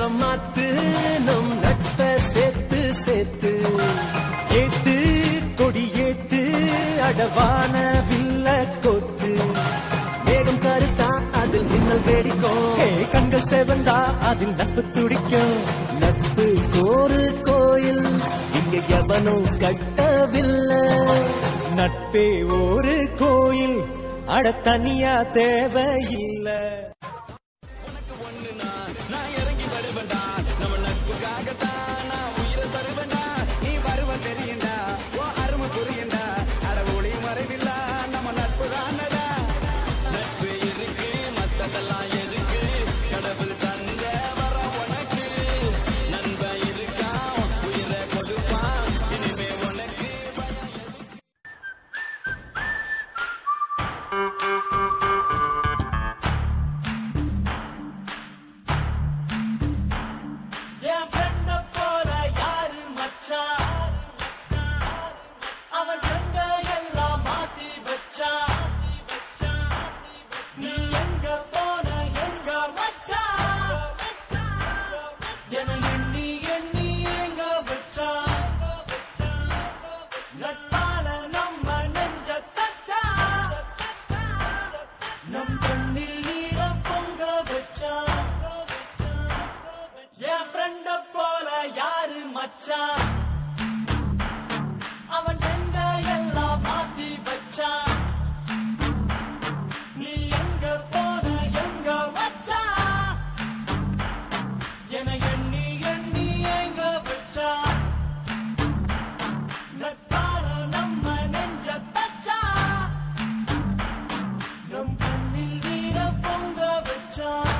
மாத்து நம் நட்ப சேர்த்து சேர்த்து ஏத்து கொடி ஏத்து அடவான வில்ல கொத்து மேகம் கருத்தா அதில் மின்னல் வேடிக்கும் ஹே, கண்கள் செவந்தா அதில் நட்பு துடிக்கும் நட்பு கோரு கோயில் இங்க எவனும் கட்டவில்லை நட்பே ஒரு கோயில் அட தனியா தேவையில்லை என் friend அ போல யாரு மச்சான்? அவன் friend அ எல்லாம் மாத்தி வச்சான். நீ எங்க போன எங்க மச்சான்? என எண்ணி எண்ணி எங்க வச்சான்? நட்பால நம்ம நெஞ்ச தச்சான். நம் கண்ணில் நீர பொங்க வச்சான் என் ஃப்ரெண்ட போல யாரு மச்சான் அவன் எங்க எல்லாம் மாத்தி வச்சான் நீ எங்க போன எங்க வச்சான் என எண்ணி எண்ணி எங்க வச்சான் நட்பால நம்ம நெஞ்ச தச்சான் நம் கண்ணில் நீர பொங்க வச்சான்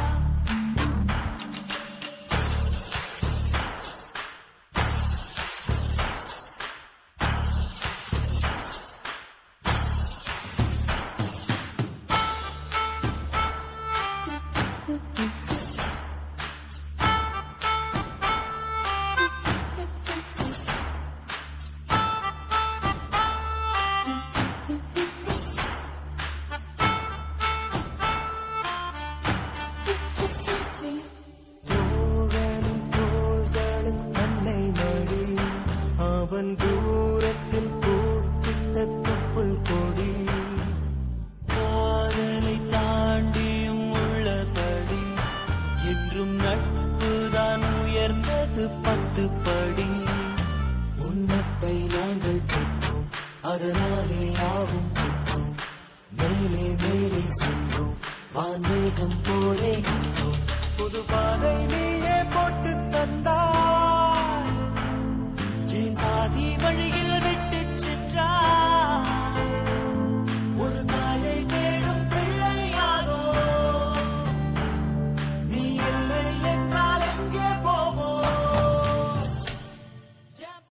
தோழனும் தோள்களும் அன்னை மடி அவன் தூரத்தில் பூத்திட்ட தொப்புள் கொடி காதலை தாண்டியும் உள்ளபடி என்றும் நட்புதான் உயர்ந்தது பத்து படி உன்னத்தை நாங்கள் பெற்றோம் அதனாலே ஆகும் பெற்றோம் மேலே மேலே சென்றோம் வான்மேகம் போலே நின்றோம் புது பாதை நீயே போட்டு